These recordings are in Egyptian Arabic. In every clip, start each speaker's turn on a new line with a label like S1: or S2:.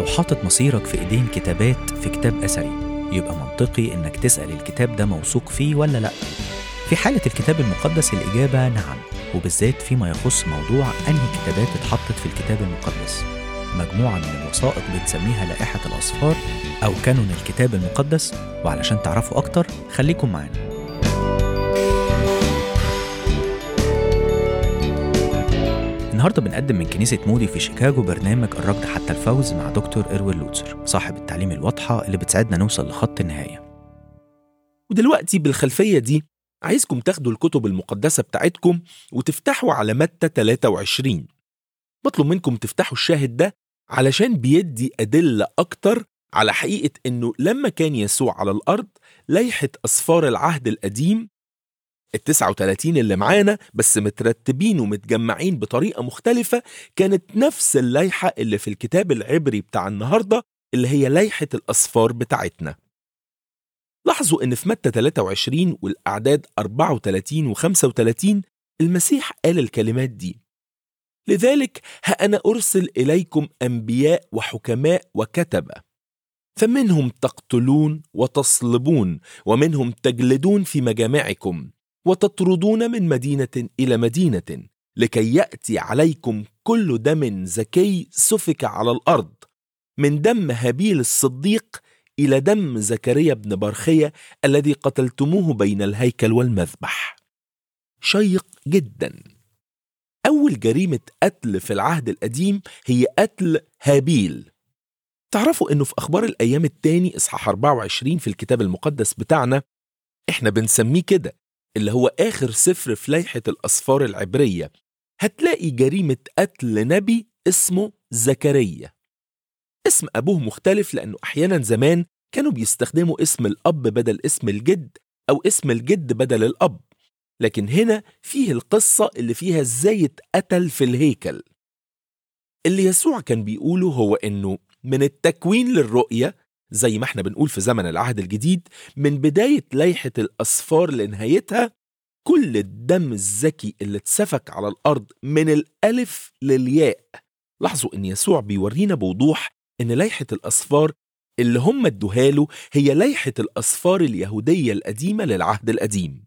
S1: لو حاطط مصيرك في إيدين كتابات في كتاب أثري يبقى منطقي إنك تسأل الكتاب ده موثوق فيه ولا لأ في حالة الكتاب المقدس الإجابة نعم وبالذات فيما يخص موضوع أنهي كتابات اتحطت في الكتاب المقدس مجموعة من الوثائق بنسميها لائحة الأصفار أو كانون الكتاب المقدس وعلشان تعرفوا أكتر خليكم معانا النهارده بنقدم من كنيسة مودي في شيكاغو برنامج الركض حتى الفوز مع دكتور إروين لوتسر صاحب التعليم الواضحة اللي بتساعدنا نوصل لخط النهاية
S2: ودلوقتي بالخلفية دي عايزكم تاخدوا الكتب المقدسة بتاعتكم وتفتحوا على متى 23 بطلب منكم تفتحوا الشاهد ده علشان بيدي أدلة أكتر على حقيقة إنه لما كان يسوع على الأرض ليحة أسفار العهد القديم ال 39 اللي معانا بس مترتبين ومتجمعين بطريقة مختلفة كانت نفس الليحة اللي في الكتاب العبري بتاع النهاردة اللي هي ليحة الأسفار بتاعتنا لاحظوا إن في متى 23 والأعداد 34 و 35 المسيح قال الكلمات دي لذلك ها أنا أرسل إليكم أنبياء وحكماء وكتبة فمنهم تقتلون وتصلبون ومنهم تجلدون في مجامعكم وتطردون من مدينة إلى مدينة لكي يأتي عليكم كل دم زكي سفك على الأرض من دم هابيل الصديق إلى دم زكريا بن برخية الذي قتلتموه بين الهيكل والمذبح شيق جدا أول جريمة قتل في العهد القديم هي قتل هابيل تعرفوا إنه في أخبار الأيام التاني إصحاح 24 في الكتاب المقدس بتاعنا إحنا بنسميه كده اللي هو آخر سفر في لائحة الأسفار العبرية هتلاقي جريمة قتل نبي اسمه زكريا اسم أبوه مختلف لأنه أحيانا زمان كانوا بيستخدموا اسم الأب بدل اسم الجد أو اسم الجد بدل الأب لكن هنا فيه القصة اللي فيها ازاي اتقتل في الهيكل اللي يسوع كان بيقوله هو انه من التكوين للرؤية زي ما احنا بنقول في زمن العهد الجديد من بداية ليحة الأسفار لنهايتها كل الدم الزكي اللي اتسفك على الأرض من الألف للياء لاحظوا ان يسوع بيورينا بوضوح ان ليحة الأسفار اللي هم ادوها هي ليحة الأسفار اليهودية القديمة للعهد القديم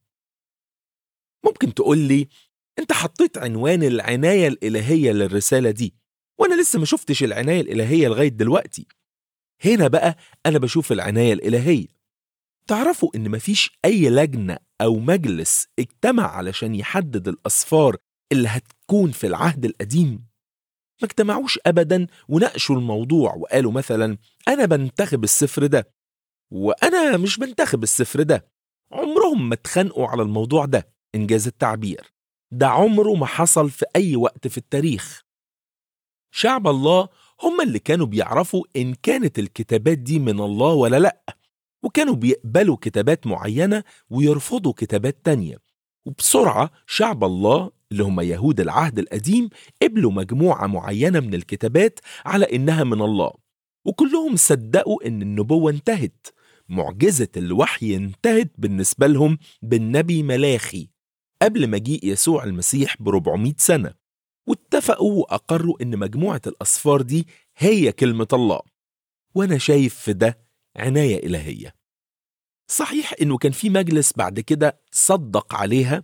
S2: ممكن تقول لي انت حطيت عنوان العناية الإلهية للرسالة دي وانا لسه ما شفتش العناية الإلهية لغاية دلوقتي هنا بقى أنا بشوف العناية الإلهية تعرفوا إن مفيش أي لجنة أو مجلس اجتمع علشان يحدد الأسفار اللي هتكون في العهد القديم ما اجتمعوش أبدا وناقشوا الموضوع وقالوا مثلا أنا بنتخب السفر ده وأنا مش بنتخب السفر ده عمرهم ما اتخانقوا على الموضوع ده إنجاز التعبير ده عمره ما حصل في أي وقت في التاريخ شعب الله هم اللي كانوا بيعرفوا إن كانت الكتابات دي من الله ولا لأ وكانوا بيقبلوا كتابات معينة ويرفضوا كتابات تانية وبسرعة شعب الله اللي هم يهود العهد القديم قبلوا مجموعة معينة من الكتابات على إنها من الله وكلهم صدقوا إن النبوة انتهت معجزة الوحي انتهت بالنسبة لهم بالنبي ملاخي قبل مجيء يسوع المسيح ب 400 سنة واتفقوا وأقروا إن مجموعة الأسفار دي هي كلمة الله وأنا شايف في ده عناية إلهية صحيح إنه كان في مجلس بعد كده صدق عليها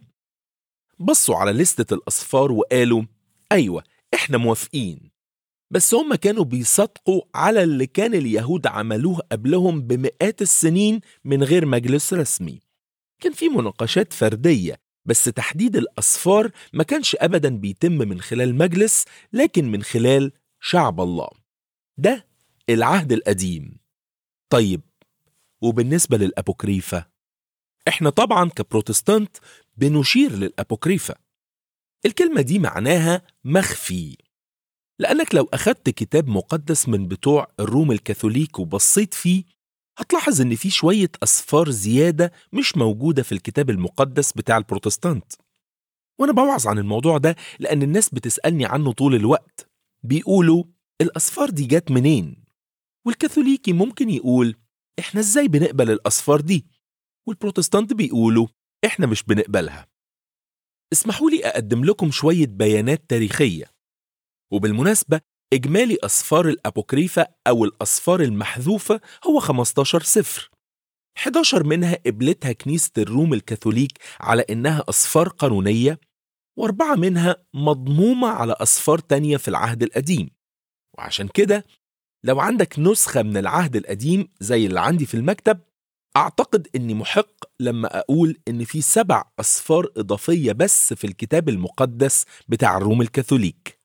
S2: بصوا على لستة الأسفار وقالوا أيوة إحنا موافقين بس هم كانوا بيصدقوا على اللي كان اليهود عملوه قبلهم بمئات السنين من غير مجلس رسمي كان في مناقشات فردية بس تحديد الأسفار ما كانش أبدا بيتم من خلال مجلس لكن من خلال شعب الله ده العهد القديم طيب وبالنسبة للأبوكريفة احنا طبعا كبروتستانت بنشير للأبوكريفة الكلمة دي معناها مخفي لأنك لو أخدت كتاب مقدس من بتوع الروم الكاثوليك وبصيت فيه هتلاحظ إن في شوية أسفار زيادة مش موجودة في الكتاب المقدس بتاع البروتستانت وأنا بوعظ عن الموضوع ده لأن الناس بتسألني عنه طول الوقت بيقولوا الأسفار دي جت منين؟ والكاثوليكي ممكن يقول إحنا إزاي بنقبل الأسفار دي؟ والبروتستانت بيقولوا إحنا مش بنقبلها اسمحوا لي أقدم لكم شوية بيانات تاريخية وبالمناسبة إجمالي أسفار الأبوكريفة أو الأسفار المحذوفة هو 15 سفر 11 منها قبلتها كنيسة الروم الكاثوليك على إنها أسفار قانونية وأربعة منها مضمومة على أسفار تانية في العهد القديم وعشان كده لو عندك نسخة من العهد القديم زي اللي عندي في المكتب أعتقد إني محق لما أقول إن في سبع أسفار إضافية بس في الكتاب المقدس بتاع الروم الكاثوليك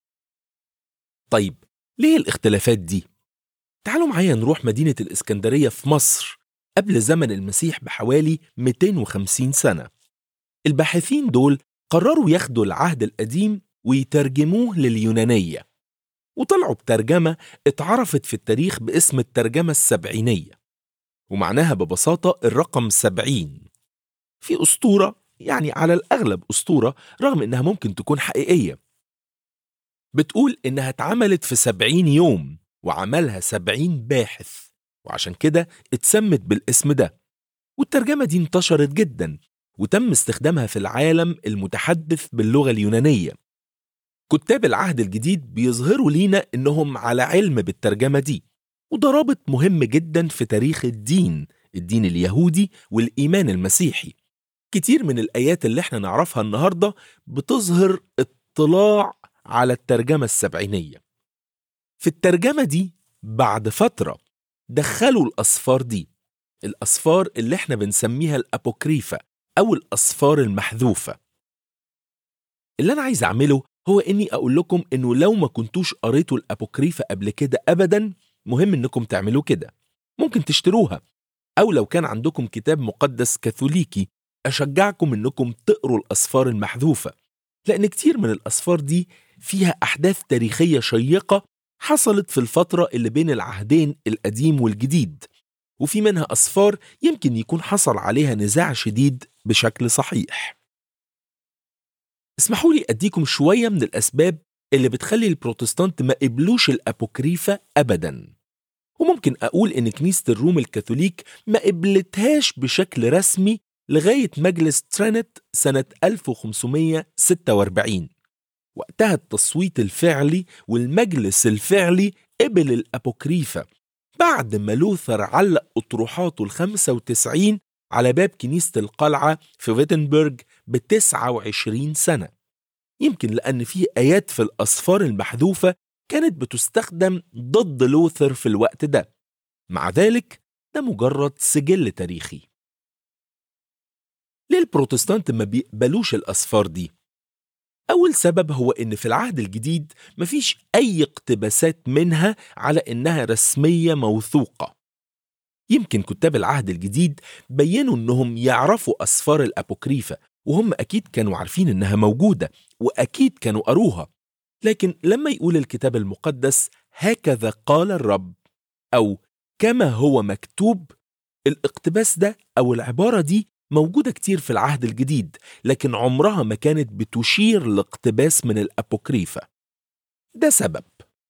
S2: طيب ليه الاختلافات دي؟ تعالوا معايا نروح مدينة الإسكندرية في مصر قبل زمن المسيح بحوالي 250 سنة الباحثين دول قرروا ياخدوا العهد القديم ويترجموه لليونانية وطلعوا بترجمة اتعرفت في التاريخ باسم الترجمة السبعينية ومعناها ببساطة الرقم سبعين في أسطورة يعني على الأغلب أسطورة رغم إنها ممكن تكون حقيقية بتقول إنها اتعملت في سبعين يوم وعملها سبعين باحث وعشان كده اتسمت بالاسم ده والترجمة دي انتشرت جدا وتم استخدامها في العالم المتحدث باللغة اليونانية كتاب العهد الجديد بيظهروا لينا إنهم على علم بالترجمة دي وده رابط مهم جدا في تاريخ الدين الدين اليهودي والإيمان المسيحي كتير من الآيات اللي احنا نعرفها النهاردة بتظهر اطلاع على الترجمة السبعينية في الترجمة دي بعد فترة دخلوا الأسفار دي الأسفار اللي احنا بنسميها الأبوكريفة أو الأسفار المحذوفة اللي أنا عايز أعمله هو إني أقول لكم إنه لو ما كنتوش قريتوا الأبوكريفة قبل كده أبدا مهم إنكم تعملوا كده ممكن تشتروها أو لو كان عندكم كتاب مقدس كاثوليكي أشجعكم إنكم تقروا الأسفار المحذوفة لأن كتير من الأسفار دي فيها أحداث تاريخية شيقة حصلت في الفترة اللي بين العهدين القديم والجديد وفي منها أسفار يمكن يكون حصل عليها نزاع شديد بشكل صحيح اسمحوا لي أديكم شوية من الأسباب اللي بتخلي البروتستانت ما قبلوش الأبوكريفة أبدا وممكن أقول إن كنيسة الروم الكاثوليك ما قبلتهاش بشكل رسمي لغاية مجلس ترينت سنة 1546 وقتها التصويت الفعلي والمجلس الفعلي قبل الأبوكريفة بعد ما لوثر علق أطروحاته ال 95 على باب كنيسة القلعة في فيتنبرج ب 29 سنة يمكن لأن في آيات في الأسفار المحذوفة كانت بتستخدم ضد لوثر في الوقت ده مع ذلك ده مجرد سجل تاريخي ليه البروتستانت ما بيقبلوش الأسفار دي؟ أول سبب هو إن في العهد الجديد مفيش أي اقتباسات منها على إنها رسمية موثوقة. يمكن كتاب العهد الجديد بينوا إنهم يعرفوا أسفار الأبوكريفة وهم أكيد كانوا عارفين إنها موجودة وأكيد كانوا قروها. لكن لما يقول الكتاب المقدس هكذا قال الرب أو كما هو مكتوب الاقتباس ده أو العبارة دي موجودة كتير في العهد الجديد لكن عمرها ما كانت بتشير لاقتباس من الأبوكريفة ده سبب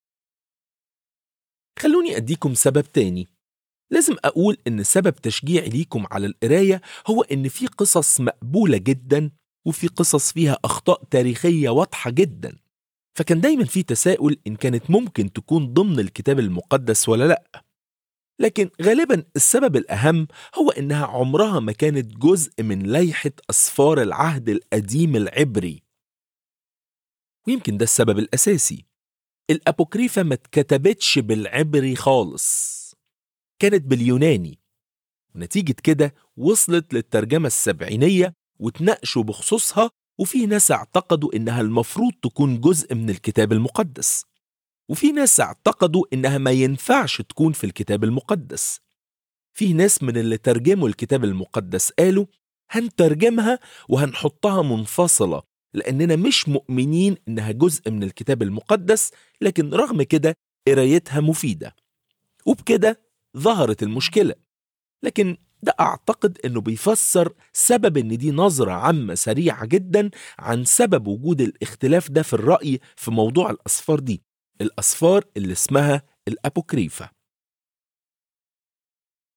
S2: خلوني أديكم سبب تاني لازم أقول إن سبب تشجيعي ليكم على القراية هو إن في قصص مقبولة جدا وفي قصص فيها أخطاء تاريخية واضحة جدا فكان دايما في تساؤل إن كانت ممكن تكون ضمن الكتاب المقدس ولا لأ لكن غالبا السبب الأهم هو إنها عمرها ما كانت جزء من لائحة أسفار العهد القديم العبري ويمكن ده السبب الأساسي الأبوكريفة ما اتكتبتش بالعبري خالص كانت باليوناني ونتيجة كده وصلت للترجمة السبعينية وتناقشوا بخصوصها وفي ناس اعتقدوا إنها المفروض تكون جزء من الكتاب المقدس وفي ناس اعتقدوا إنها ما ينفعش تكون في الكتاب المقدس في ناس من اللي ترجموا الكتاب المقدس قالوا هنترجمها وهنحطها منفصلة لأننا مش مؤمنين إنها جزء من الكتاب المقدس لكن رغم كده قرايتها مفيدة وبكده ظهرت المشكلة لكن ده أعتقد إنه بيفسر سبب إن دي نظرة عامة سريعة جدا عن سبب وجود الاختلاف ده في الرأي في موضوع الأسفار دي الأسفار اللي اسمها الأبوكريفة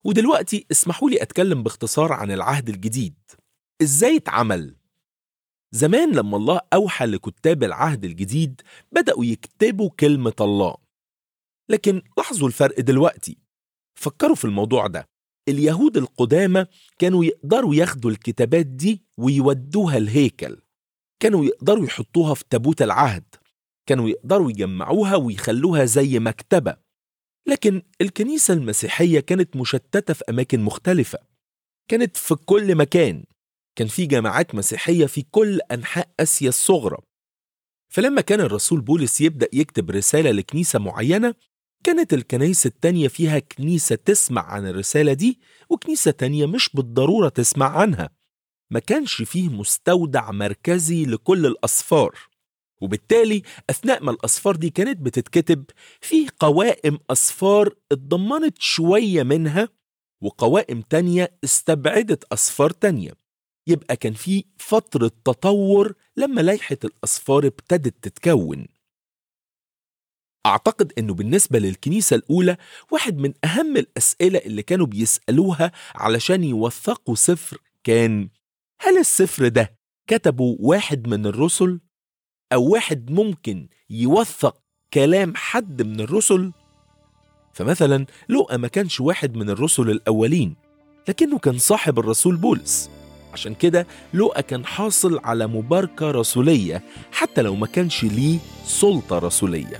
S2: ودلوقتي اسمحوا لي أتكلم باختصار عن العهد الجديد إزاي اتعمل؟ زمان لما الله أوحى لكتاب العهد الجديد بدأوا يكتبوا كلمة الله لكن لاحظوا الفرق دلوقتي فكروا في الموضوع ده اليهود القدامى كانوا يقدروا ياخدوا الكتابات دي ويودوها الهيكل كانوا يقدروا يحطوها في تابوت العهد كانوا يقدروا يجمعوها ويخلوها زي مكتبة لكن الكنيسة المسيحية كانت مشتتة في أماكن مختلفة كانت في كل مكان كان في جماعات مسيحية في كل أنحاء آسيا الصغرى فلما كان الرسول بولس يبدأ يكتب رسالة لكنيسة معينة كانت الكنايس التانية فيها كنيسة تسمع عن الرسالة دي وكنيسة تانية مش بالضرورة تسمع عنها ما كانش فيه مستودع مركزي لكل الأصفار وبالتالي أثناء ما الأصفار دي كانت بتتكتب فيه قوائم أصفار اتضمنت شوية منها وقوائم تانية استبعدت أصفار تانية يبقى كان في فترة تطور لما لائحة الأصفار ابتدت تتكون أعتقد أنه بالنسبة للكنيسة الأولى واحد من أهم الأسئلة اللي كانوا بيسألوها علشان يوثقوا سفر كان هل السفر ده كتبه واحد من الرسل أو واحد ممكن يوثق كلام حد من الرسل فمثلا لوقا ما كانش واحد من الرسل الأولين لكنه كان صاحب الرسول بولس عشان كده لوقا كان حاصل على مباركة رسولية حتى لو ما كانش ليه سلطة رسولية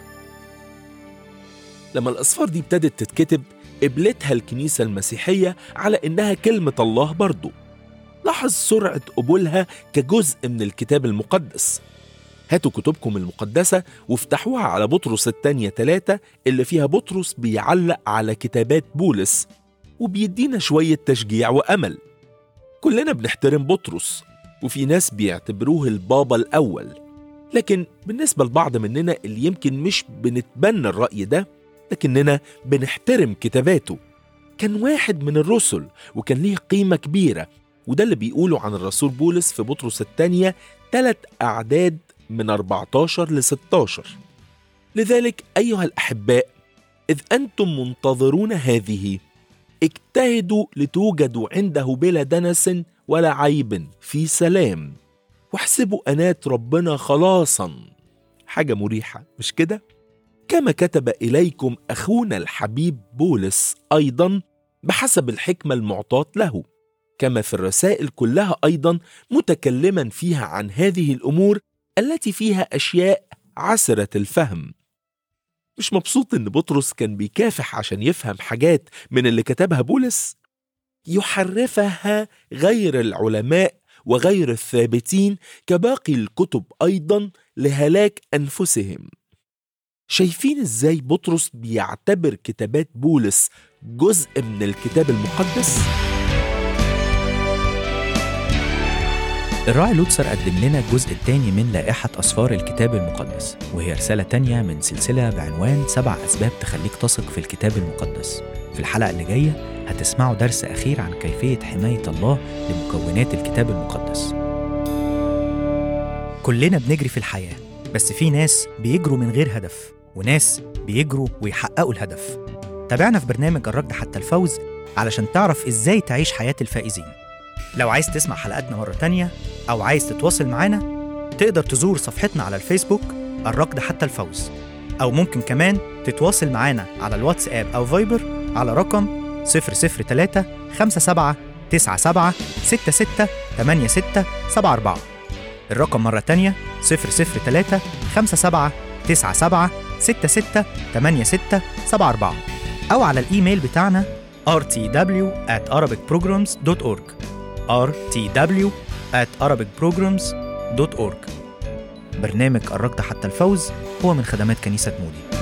S2: لما الأسفار دي ابتدت تتكتب قبلتها الكنيسة المسيحية على إنها كلمة الله برضو لاحظ سرعة قبولها كجزء من الكتاب المقدس هاتوا كتبكم المقدسة وافتحوها على بطرس الثانية ثلاثة اللي فيها بطرس بيعلق على كتابات بولس وبيدينا شوية تشجيع وأمل كلنا بنحترم بطرس وفي ناس بيعتبروه البابا الأول لكن بالنسبة لبعض مننا اللي يمكن مش بنتبنى الرأي ده لكننا بنحترم كتاباته كان واحد من الرسل وكان ليه قيمة كبيرة وده اللي بيقوله عن الرسول بولس في بطرس الثانية ثلاث أعداد من 14 ل 16 لذلك أيها الأحباء إذ أنتم منتظرون هذه اجتهدوا لتوجدوا عنده بلا دنس ولا عيب في سلام واحسبوا أنات ربنا خلاصا حاجة مريحة مش كده؟ كما كتب إليكم أخونا الحبيب بولس أيضا بحسب الحكمة المعطاة له كما في الرسائل كلها أيضا متكلما فيها عن هذه الأمور التي فيها أشياء عسرة الفهم مش مبسوط إن بطرس كان بيكافح عشان يفهم حاجات من اللي كتبها بولس يحرفها غير العلماء وغير الثابتين كباقي الكتب أيضا لهلاك أنفسهم شايفين ازاي بطرس بيعتبر كتابات بولس جزء من الكتاب المقدس؟
S1: الراعي لوتسر قدم لنا الجزء الثاني من لائحة أسفار الكتاب المقدس وهي رسالة تانية من سلسلة بعنوان سبع أسباب تخليك تثق في الكتاب المقدس في الحلقة اللي جاية هتسمعوا درس أخير عن كيفية حماية الله لمكونات الكتاب المقدس كلنا بنجري في الحياة بس في ناس بيجروا من غير هدف وناس بيجروا ويحققوا الهدف تابعنا في برنامج الركض حتى الفوز علشان تعرف ازاي تعيش حياة الفائزين لو عايز تسمع حلقاتنا مرة تانية أو عايز تتواصل معانا تقدر تزور صفحتنا على الفيسبوك الركض حتى الفوز أو ممكن كمان تتواصل معانا على الواتساب أو فايبر على رقم 003 57 97 66 86 74 الرقم مرة تانية 003 57 97 66 86 74 أو على الإيميل بتاعنا rtw at arabicprograms.org rtw at arabicprograms.org برنامج الركض حتى الفوز هو من خدمات كنيسة مودي